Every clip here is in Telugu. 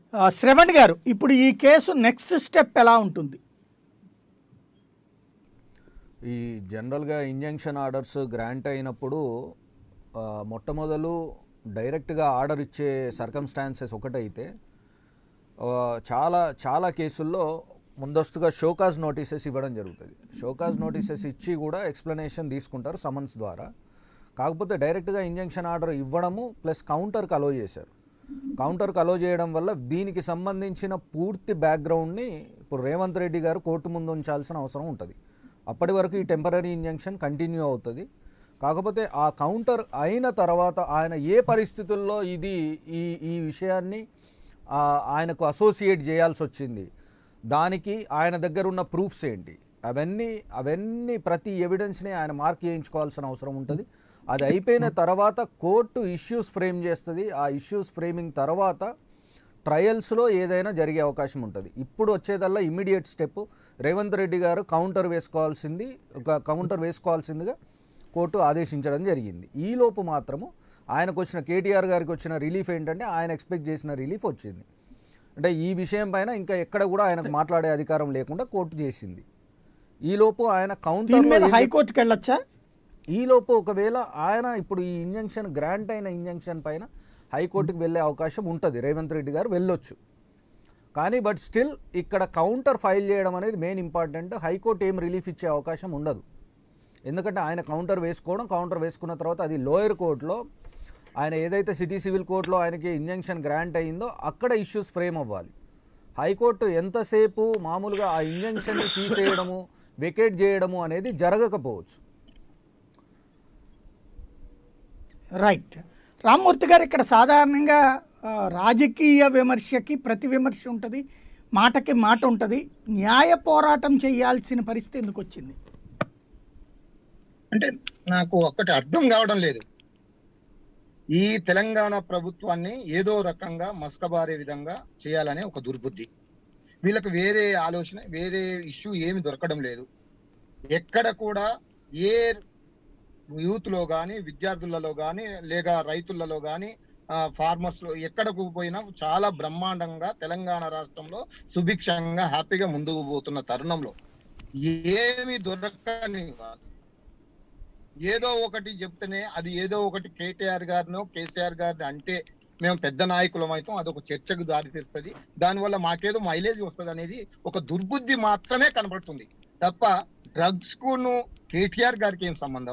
ఆ, శ్రవణ్ గారు ఇప్పుడు ఈ కేసు నెక్స్ట్ స్టెప్ ఎలా ఉంటుంది ఈ జనరల్గా ఇంజంక్షన్ ఆర్డర్స్ గ్రాంట్ అయినప్పుడు ఆ, మొట్టమొదలు డైరెక్ట్గా ఆర్డర్ ఇచ్చే సర్కమ్స్టాన్సెస్ ఒకటైతే ఆ, చాలా చాలా కేసుల్లో ముందస్తుగా షోకాజ్ నోటీసెస్ ఇవ్వడం జరుగుతుంది షోకాజ్ నోటీసెస్ ఇచ్చి కూడా ఎక్స్ప్లెనేషన్ తీసుకుంటారు సమన్స్ ద్వారా కాకపోతే డైరెక్ట్గా ఇంజంక్షన్ ఆర్డర్ ఇవ్వడము ప్లస్ కౌంటర్కి అలో చేశారు కౌంటర్కి అలో చేయడం వల్ల దీనికి సంబంధించిన పూర్తి బ్యాక్గ్రౌండ్ని ఇప్పుడు రేవంత్ రెడ్డి గారు కోర్టు ముందు ఉంచాల్సిన అవసరం ఉంటుంది అప్పటి వరకు ఈ టెంపరీ ఇంజంక్షన్ కంటిన్యూ అవుతుంది కాకపోతే ఆ కౌంటర్ అయిన తర్వాత ఆయన ఏ పరిస్థితుల్లో ఇది ఈ ఈ విషయాన్ని ఆ, ఆయనకు అసోసియేట్ చేయాల్సి వచ్చింది దానికి ఆయన దగ్గర ఉన్న ప్రూఫ్స్ ఏంటి అవన్నీ అవన్నీ ప్రతి ఎవిడెన్స్ని ఆయన మార్క్ చేయించుకోవాల్సిన అవసరం ఉంటుంది అది అయిపోయిన తర్వాత కోర్టు ఇష్యూస్ ఫ్రేమ్ చేస్తుంది ఆ ఇష్యూస్ ఫ్రేమింగ్ తర్వాత ట్రయల్స్లో ఏదైనా జరిగే అవకాశం ఉంటుంది ఇప్పుడు వచ్చేదల్లా ఇమ్మీడియట్ స్టెప్ రేవంత్ రెడ్డి గారు కౌంటర్ వేసుకోవాల్సింది ఒక కౌంటర్ వేసుకోవాల్సిందిగా కోర్టు ఆదేశించడం జరిగింది ఈలోపు మాత్రము ఆయనకు వచ్చిన కేటీఆర్ గారికి వచ్చిన రిలీఫ్ ఏంటంటే ఆయన ఎక్స్పెక్ట్ చేసిన రిలీఫ్ వచ్చింది అంటే ఈ విషయం పైన ఇంకా ఎక్కడ కూడా ఆయనకు మాట్లాడే అధికారం లేకుండా కోర్టు చేసింది ఈలోపు ఆయన దీని మీద కౌంటర్ హైకోర్టుకి వెళ్ళొచ్చా ఈలోపు ఒకవేళ ఆయన ఇప్పుడు ఈ ఇంజంక్షన్ గ్రాంట్ అయిన ఇంజంక్షన్ పైన హైకోర్టుకు వెళ్ళే అవకాశం ఉంటుంది రేవంత్ రెడ్డి గారు వెళ్ళొచ్చు కానీ బట్ స్టిల్ ఇక్కడ కౌంటర్ ఫైల్ చేయడం అనేది మెయిన్ ఇంపార్టెంట్ హైకోర్టు ఏం రిలీఫ్ ఇచ్చే అవకాశం ఉండదు ఎందుకంటే ఆయన కౌంటర్ వేసుకోవడం కౌంటర్ వేసుకున్న తర్వాత అది లోయర్ కోర్టులో ఆయన ఏదైతే సిటీ సివిల్ కోర్టులో ఆయనకి ఇంజంక్షన్ గ్రాంట్ అయ్యిందో అక్కడ ఇష్యూస్ ఫ్రేమ్ అవ్వాలి హైకోర్టు ఎంతసేపు మామూలుగా ఆ ఇంజంక్షన్ని తీసేయడము వెకేట్ చేయడము అనేది జరగకపోవచ్చు రైట్ రామ్మూర్తి గారు ఇక్కడ సాధారణంగా ఆ, రాజకీయ విమర్శకి ప్రతి విమర్శ ఉంటుంది మాటకి మాట ఉంటుంది న్యాయ పోరాటం చేయాల్సిన పరిస్థితి ఎందుకు వచ్చింది అంటే నాకు ఒక్కటి అర్థం కావడం లేదు ఈ తెలంగాణ ప్రభుత్వాన్ని ఏదో రకంగా మస్కబారే విధంగా చేయాలనే ఒక దుర్బుద్ధి వీళ్ళకి వేరే ఆలోచన వేరే ఇష్యూ ఏమి దొరకడం లేదు ఎక్కడ కూడా ఏ యూత్ లో గాని విద్యార్థులలో గాని లేక రైతులలో గాని ఫార్మర్స్ లో ఎక్కడకు పోయినా చాలా బ్రహ్మాండంగా తెలంగాణ రాష్ట్రంలో సుభిక్షంగా హ్యాపీగా ముందుకు పోతున్న తరుణంలో ఏమి దొరకని వాళ్ళు ఏదో ఒకటి చెప్తేనే అది ఏదో ఒకటి కేటీఆర్ గారినో కేసీఆర్ గారిని అంటే మేము పెద్ద నాయకులం అయితే అదొక చర్చకు దారి తీస్తుంది దానివల్ల మాకేదో మైలేజ్ వస్తుంది అనేది ఒక దుర్బుద్ధి మాత్రమే కనబడుతుంది తప్ప డ్రగ్స్ కును కేటీఆర్ గారికి ఏం సంబంధం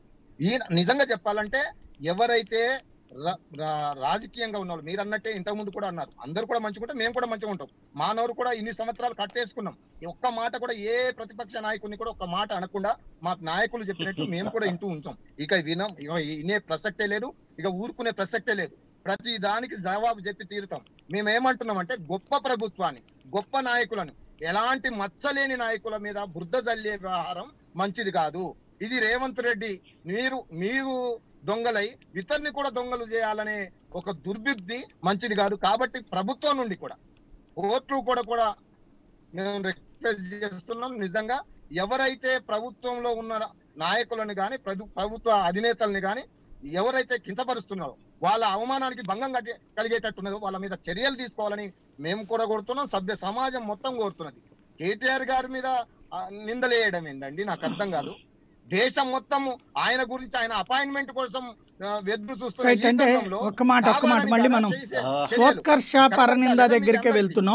ఈ నిజంగా చెప్పాలంటే ఎవరైతే ర- రా- రాజకీయంగా ఉన్నవాళ్ళు మీరు అన్నట్టే ఇంతకు ముందు కూడా అన్నారు అందరు కూడా మంచిగా ఉంటే మేము కూడా మంచిగా ఉంటాం మానవుడు కూడా ఇన్ని సంవత్సరాలు కట్టేసుకున్నాం ఈ ఒక్క మాట కూడా ఏ ప్రతిపక్ష నాయకుడిని కూడా ఒక్క మాట అనకుండా మా నాయకులు చెప్పినట్టు మేము కూడా ఇంటూ ఉంచాం ఇక వినం ఇక వినే ప్రసక్తే లేదు ఇక ఊరుకునే ప్రసక్తే లేదు ప్రతి దానికి జవాబు చెప్పి తీరుతాం మేము ఏమంటున్నామంటే గొప్ప ప్రభుత్వాన్ని గొప్ప నాయకులను ఎలాంటి మచ్చలేని నాయకుల మీద బురద జల్లే వ్యవహారం మంచిది కాదు ఇది రేవంత్ రెడ్డి మీరు మీరు దొంగలై ఇతరుని కూడా దొంగలు చేయాలనే ఒక దుర్బుద్ధి మంచిది కాదు కాబట్టి ప్రభుత్వం నుండి కూడా కోర్టు కూడా కూడా మేము రిక్వెస్ట్ చేస్తున్నాం నిజంగా ఎవరైతే ప్రభుత్వంలో ఉన్న నాయకులను గాని ప్రభు- ప్రభుత్వ అధినేతల్ని గాని ఎవరైతే కించపరుస్తున్నారో వాళ్ళ అవమానానికి భంగం కట్టి కలిగేటట్టున్నదో వాళ్ళ మీద చర్యలు తీసుకోవాలని మేము కూడా కోరుతున్నాం సభ్య సమాజం మొత్తం కోరుతున్నది కేటీఆర్ గారి మీద ఆ, నిందలేయడం ఏంటండి నాకు అర్థం కాదు దేశం మొత్తం ఆయన గురించి ఆయన అపాయింట్మెంట్ కోసం ఆ, ఎదురు చూస్తున్న రైట్ ఈ అంటే తరుణంలో ఒక్క మాట ఒక్క మాట కావాలని మళ్ళీ కదా మనం చేసే ఆ. చర్యలు. స్వోత్కర్ష పరనింద కరెక్టా? దగ్గరికే లేదా మీకు వెళ్తున్నాం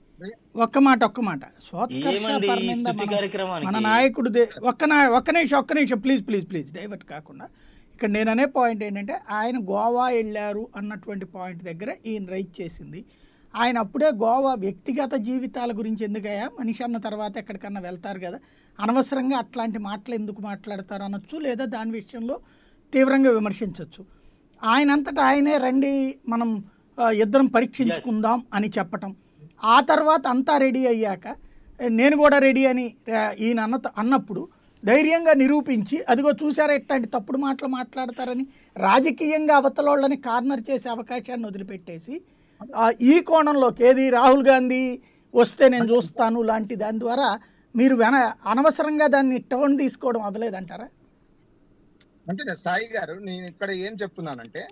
ఒక్క మాట ఒక్క మాట స్వోత్కర్ష ఏమండి ఈ పరనింద స్థుతి మనం- కార్యక్రమానికి మన నాయకుడు దే- ఒక్క నా ఒక్క నిమిషం ఒక్క నిమిషం ప్లీజ్ ప్లీజ్ ప్లీజ్ డైవర్ట్ కాకుండా ఇక్కడ నేను అనే పాయింట్ ఏంటంటే ఆయన గోవా వెళ్ళారు అన్నటువంటి పాయింట్ దగ్గర ఈయన రైట్ చేసింది ఆయన అప్పుడే గోవా వ్యక్తిగత జీవితాల గురించి ఎందుకయ్యా మనిషి అన్న తర్వాత ఎక్కడికన్నా వెళ్తారు కదా అనవసరంగా అట్లాంటి మాటలు ఎందుకు మాట్లాడతారు అనొచ్చు లేదా దాని విషయంలో తీవ్రంగా విమర్శించవచ్చు ఆయనంతటా ఆయనే రండి మనం ఆ, ఇద్దరం పరీక్షించుకుందాం అని చెప్పటం ఆ తర్వాత అంతా రెడీ అయ్యాక "ఏ, నేను కూడా రెడీ అని ఆ, ఈయన అన్న అన్నప్పుడు ధైర్యంగా నిరూపించి అదిగో చూసారా ఇట్లాంటి తప్పుడు మాటలు మాట్లాడతారని రాజకీయంగా అవతలోళ్ళని కార్నర్ చేసే అవకాశాన్ని వదిలిపెట్టేసి ఆ, ఈ కోణంలోకి ఏది రాహుల్ గాంధీ వస్తే నేను చూస్తాను లాంటి దాని ద్వారా మీరు వెన అనవసరంగా దాన్ని టర్న్ తీసుకోవడం వదలేదంటారా అంటే సాయి గారు నేను ఇక్కడ ఏం చెప్తున్నానంటే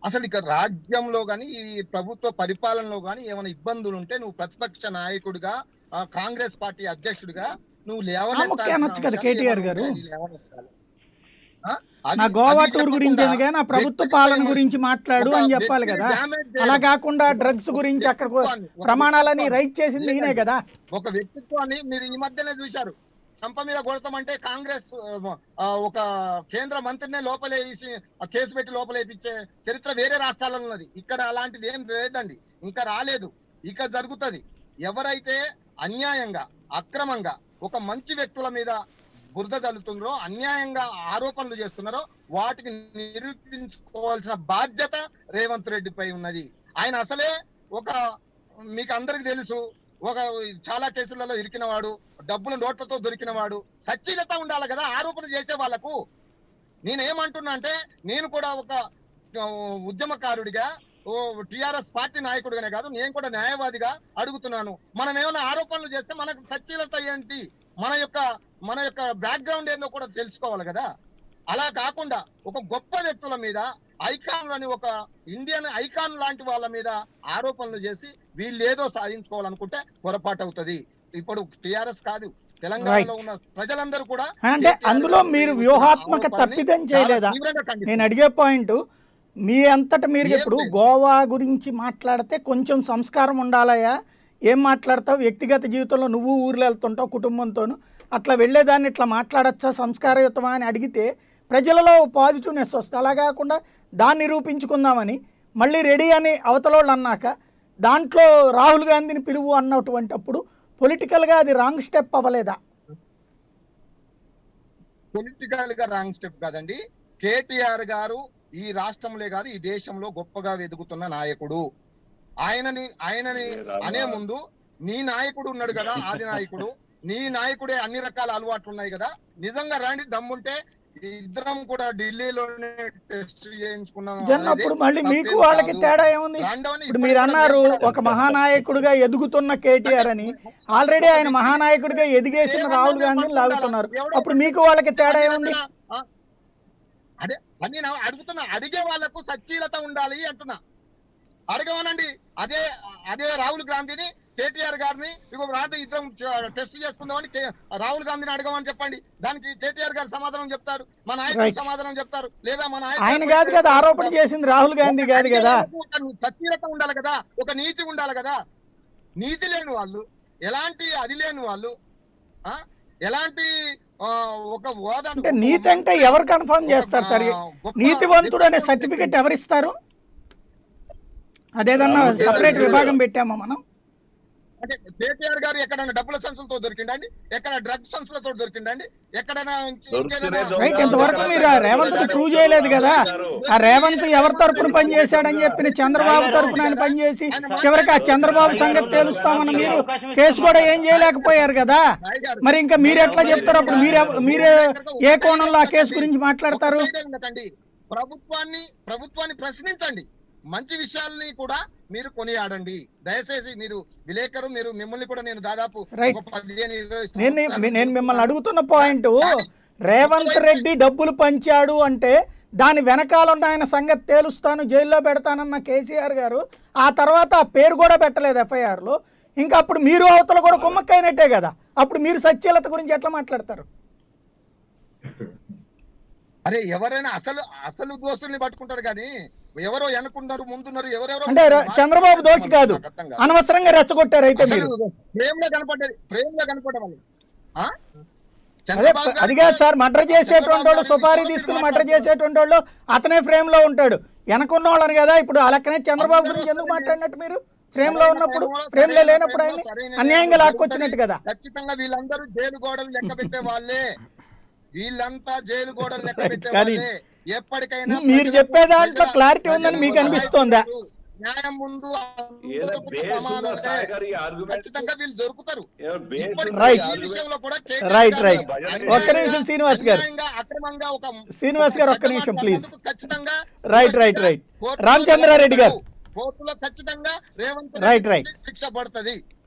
అసలు ఇక రాజ్యంలో గాని ఈ ప్రభుత్వ పరిపాలనలో గాని ఏమైనా ఇబ్బందులు ఉంటే నువ్వు ప్రతిపక్ష నాయకుడిగా ఆ, కాంగ్రెస్ పార్టీ అధ్యక్షుడిగా నువ్వు ముఖ్య అనొచ్చు కదా లేవనెత్తాల్సిన కేటీఆర్ అంశాలు గారు. ఏమైనా ఉంటే అది లేవనెత్తాలి. ఆ? అది- నా గోవా అది టూర్ గురించి చెప్పకుండా ఎందుకే నా ప్రభుత్వ వ్యక్తిగత పాలన ఏమో- గురించి మాట్లాడు ఒక అని చెప్పాలి వ్యక్తిని కదా damage చేయడం. అలా కాకుండా డ్రగ్స్ గురించి అక్కడ వ్యక్తిత్వాన్ని, ఒక ప్రమాణాలని వ్యక్తిత్వాన్ని. రైట్ చేసింది ఈయనే కదా ఒక వ్యక్తిత్వాన్ని మీరు ఈ మధ్యనే చూశారు చంప మీద కొడతామంటే కాంగ్రెస్ ఆ, ఒక కేంద్ర మంత్రినే లోపలే వేసి ఆ కేసు పెట్టి లోపలేపించే చరిత్ర వేరే రాష్ట్రాలలో ఉన్నది ఇక్కడ అలాంటిది ఏం లేదండి ఇంకా రాలేదు ఇక జరుగుతది ఎవరైతే అన్యాయంగా అక్రమంగా ఒక మంచి వ్యక్తుల మీద బురద చల్లుతున్నారో అన్యాయంగా ఆరోపణలు చేస్తున్నారో వాటికి నిరూపించుకోవాల్సిన బాధ్యత రేవంత్ రెడ్డిపై ఉన్నది ఆయన అసలే ఒక మీకు అందరికి తెలుసు ఒక చాలా కేసులలో ఇరికినవాడు డబ్బులు నోట్లతో దొరికినవాడు సచ్చీలత ఉండాలి కదా ఆరోపణ చేసే వాళ్ళకు నేనేమంటున్నా అంటే నేను కూడా ఒక ఆ, ఉద్యమకారుడిగా ఓ టిఆర్ఎస్ పార్టీ నాయకుడిగానే కాదు నేను కూడా న్యాయవాదిగా అడుగుతున్నాను మనం ఏమైనా ఆరోపణలు చేస్తే మనకు సచ్చీలత ఏంటి మన యొక్క మన యొక్క బ్యాక్గ్రౌండ్ ఏందో కూడా తెలుసుకోవాలి కదా అలా కాకుండా ఒక గొప్ప వ్యక్తుల మీద ఐకాన్లని ఒక ఇండియన్ ఐకాన్ లాంటి వాళ్ళ మీద ఆరోపణలు చేసి వీళ్ళు ఏదో సాధించుకోవాలనుకుంటే పొరపాటు అవుతుంది ఇప్పుడు టిఆర్ఎస్ కాదు తెలంగాణలో ఉన్న ప్రజలందరూ కూడా అంటే కేటీఆర్ అందులో గారి మీరు మీద వ్యూహాత్మక ఆరోపణని తప్పిదం చాలా చేయలేదా తీవ్రంగా ఖండిస్తున్నాను. నేను అడిగే పాయింట్ మీ అంతట మీరు ఏం ఇప్పుడు లేదు. గోవా గురించి మాట్లాడితే కొంచెం సంస్కారం ఉండాలయా ఏం మాట్లాడతావు వ్యక్తిగత జీవితంలో నువ్వు ఊర్లో వెళ్తుంటావు కుటుంబంతోను అట్లా వెళ్ళేదాన్ని ఇట్లా మాట్లాడచ్చా సంస్కారయుతమా అని అడిగితే ప్రజలలో పాజిటివ్నెస్ వస్తుంది అలా కాకుండా దాన్ని నిరూపించుకుందామని మళ్ళీ రెడీ అని అవతల వాళ్ళు అన్నాక దాంట్లో రాహుల్ గాంధీని పిలువు అన్నటువంటి అప్పుడు పొలిటికల్గా అది రాంగ్ స్టెప్ అవ్వలేదా పొలిటికల్ గా రాంగ్ స్టెప్ కాదండి కేటీఆర్ గారు ఈ రాష్ట్రంలో కాదు ఈ దేశంలో గొప్పగా వెతుకుతున్న నాయకుడు ఆయనని ఆయనని అనే ముందు నీ నాయకుడు ఉన్నాడు కదా ఆది నాయకుడు నీ నాయకుడే అన్ని రకాల అలవాట్లు ఉన్నాయి కదా నిజంగా రండి దమ్ముంటే ఇద్దరం కూడా ఢిల్లీలోనే టెస్ట్ చేయించుకున్నాం జన్ అనేది అప్పుడు మళ్ళీ మీకు తప్పేం వాళ్ళకి కాదు. తేడా ఏముంది రండవని ఇప్పుడు ఇప్పటికీ మీరు కూడా అన్నారు మేము కూడా ఒక మహానాయకుడిగా ఎదుగుతున్న కేటీఆర్ అని ఆల్రెడీ ఆయన మహానాయకుడిగా ఎదిగేసిన రాహుల్ గాంధీని లాగుతున్నారు అప్పుడు మీకు వాళ్ళకి తేడా ఏముంది ఆ, అదే అని నేను అడుగుతున్నా అడిగే వాళ్ళకు సచ్చీలత ఉండాలి అంటున్నా అడగమనండి అదే అదే రాహుల్ గాంధీని కేటీఆర్ గారిని ఇగో రాత్రి ఇద్దరం చ- టెస్ట్ చేసుకుందామని కే- రాహుల్ గాంధీని అడగమని చెప్పండి దానికి కేటీఆర్ గారు సమాధానం చెప్తారు మా నాయకుడు Right. సమాధానం చెప్తారు లేదా మా నాయకుడు ఆయన కాదు కదా ఆరోపణ చేసింది రాహుల్ గాంధీ కాదు కదా ఒక సచ్చీలత ఉండాలి కదా ఒక నీతి ఉండాలి కదా నీతి లేని వాళ్ళు ఎలాంటి అది లేని వాళ్ళు ఆ ఎలాంటి ఆ, ఒక హోదా అంటే నీతి అంటే ఎవరు కన్ఫర్మ్ చేస్తారు సార్ నీతివంతుడు అనే సర్టిఫికెట్ ఎవరిస్తారు అదేదన్నా సపరేట్ విభాగం పెట్టామా మనం అంటే కేటీఆర్ గారు ఎక్కడైనా డబ్బుల సంచులతో దొరికిండండి ఎక్కడ డ్రగ్ సంచులతో దొరికిండండి ఎక్కడైనా ఇంక- ఇంకేదైనా- రైట్ ఇంతవరకు మీరు ఆ రేవంత్ ప్రూవ్ చేయలేదు కదా ఆ రేవంత్ ఎవరి తరపున పనిచేశాడని చెప్పిన చంద్రబాబు తరపున ఆయన పనిచేసి చివరికి ఆ చంద్రబాబు సంగతి తెలుస్తామని మీరు కేసు కూడా ఏం చేయలేకపోయారు కదా మరి ఇంకా మీరు ఎట్లా చెప్తారు అప్పుడు మీరే మీరే ఏ కోణంలో ఆ కేసు గురించి మాట్లాడతారు ఒక సైడే ఉండకండి ప్రభుత్వాన్ని ప్రభుత్వాన్ని ప్రశ్నించండి మంచి విషయాల్ని కూడా మీరు కొనియాడండి దయచేసి మీరు విలేకరు మీరు మిమ్మల్ని కూడా నేను దాదాపు Right. ఒక పదిహేను ఇరవై నేను సంవత్సరాలు నేను మిమ్మల్ని అడుగుతున్న పాయింట్ రేవంత్ రెడ్డి డబ్బులు పంచాడు అంటే దాని వెనకాల ఉన్న ఆయన సంగతి తేలుస్తాను జైల్లో పెడతానన్న కేసీఆర్ గారు ఆ తర్వాత ఆ పేరు కూడా పెట్టలేదు ఎఫ్ఐఆర్లో ఇంకా అప్పుడు మీరు అవతల కూడా కుమ్మక్కైనట్టే కదా అప్పుడు మీరు సత్యలత గురించి ఎట్లా మాట్లాడతారు అరే ఎవరైనా అసలు అసలు దోస్తుల్ని పట్టుకుంటారు కానీ ఎవరో వెనుకున్నారు ముందున్నారు ఎవరెవరో అంటే ర- చంద్రబాబు దోచి కాదు నాకు అర్థం కాదు. అనవసరంగా రెచ్చగొట్టారు అయితే మీరు అసలు ప్రేమలో కనపడ్డది ప్రేమలో కనపడ్డ వాళ్ళు ఆ? అదే చంద్రబాబు గారు- అది కాదు సార్ మర్డర్ చేసేటువంటి వాళ్ళు సుపారీ తీసుకుని మర్డర్ చేసేటువంటి వాళ్ళు అతనే ఫ్రేమ్ లో ఉంటాడు వెనకున్న వాళ్ళని కదా ఇప్పుడు ఆ లెక్కనే చంద్రబాబు గురించి ఎందుకు మాట్లాడినట్టు మీరు ఫ్రేమ్ లో ఉన్నప్పుడు ఫ్రేమ్ లో లేనప్పుడు ఆయన అన్యాయంగా లాక్కొచ్చినట్టు కదా ఖచ్చితంగా వీళ్ళందరూ జైలు గోడలు లెక్క పెట్టే వాళ్ళే వీళ్ళంతా జైలు గోడలు లెక్క పెట్టే కానీ వాళ్ళే ఎప్పటికైనా మీరు ప్రజలకు- చెప్పే దాంట్లో ప్రజల- క్లారిటీ ఉందని ప్రజలకు మీకు అనిపిస్తోందా? న్యాయం ముందు ఏదో అందరూ బేస్ ఉందా సమానమే. సాయి గారి ఆర్గ్యుమెంట్ ఖచ్చితంగా వీళ్ళు దొరుకుతారు ఏదో బేస్ ఇప్పటికీ ఉందా Right. ఈ ఆర్గ్యుమెంట్? విషయంలో కూడా కేటీఆర్ రైట్ గారు రైట్ అన్యాయంగా- ఒక్క నిమిషం శ్రీనివాస్ గారు అన్యాయంగా, అక్రమంగా ఒక శ్రీనివాస్ గారు ఒక్క ఒక నిమిషం, చెడ్డ please. మాటలు ఖచ్చితంగా రైట్, రైట్, రైట్. కోర్టులో రామచంద్రారెడ్డి గారు. కోర్టులో ఖచ్చితంగా రేవంత్ రైట్, రెడ్డికి రైట్. శిక్ష పడుతుంది